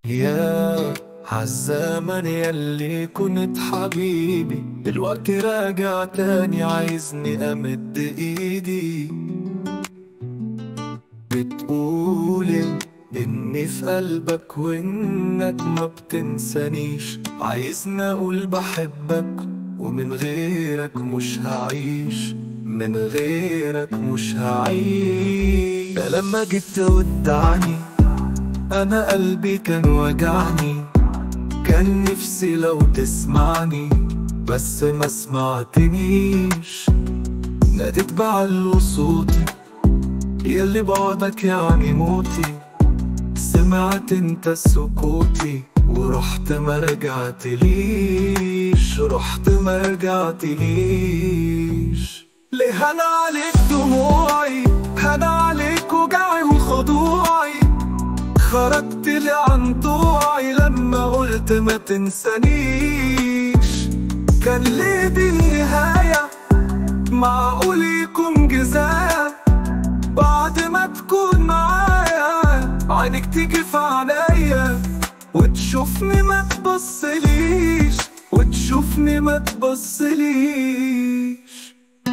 يا عالزمن يلي كنت حبيبي دلوقتي راجع تاني عايزني امد ايدي بتقول اني في قلبك وانك ما بتنسانيش عايزني اقول بحبك ومن غيرك مش هعيش من غيرك مش هعيش ده لما جيت تودعني انا قلبي كان وجعني كان نفسي لو تسمعني بس ما سمعتنيش ناديت بعلو صوتي يلي بعدك يعني موتي سمعت انت سكوتي ورحت ما رجعت ليش رحت ما رجعت ليش ليه هنا عليك دموعي هنا عليك وجعي وخضوعي خرجت لي عن طوعي لما قلت ما تنسانيش كان ليه دي النهاية معقول يكون جزاء بعد ما تكون معايا عينك تيجي في عينيا وتشوفني ما تبصليش وتشوفني ما تبصليش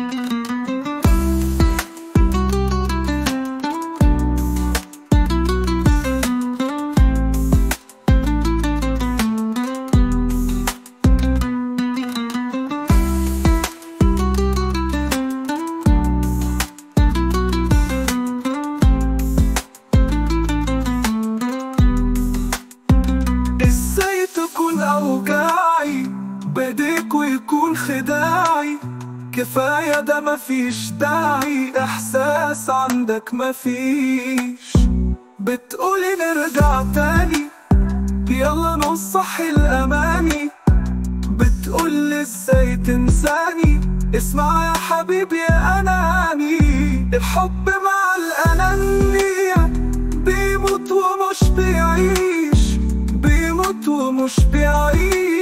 ازاي تكون اوجاعي بايديك ويكون خداعي كفاية ده مفيش داعي احساس عندك مفيش بتقولي نرجع تاني يلا نصح الاماني بتقولي ازاي تنساني اسمع يا حبيبي يا اناني الحب مع الانانية بيموت ومش بيعيش بيموت ومش بيعيش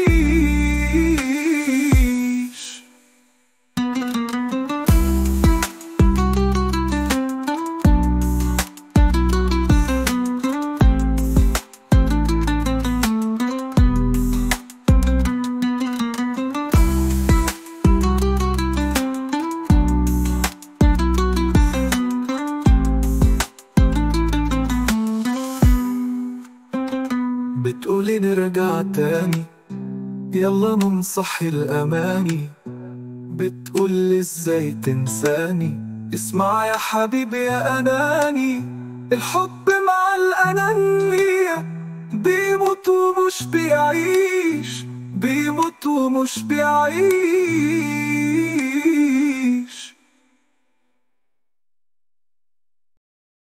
بتقولي نرجع تاني يلا ننصح الأماني بتقولي ازاي تنساني اسمع يا حبيبي يا أناني الحب مع الأنانية بيموت ومش بيعيش بيموت ومش بيعيش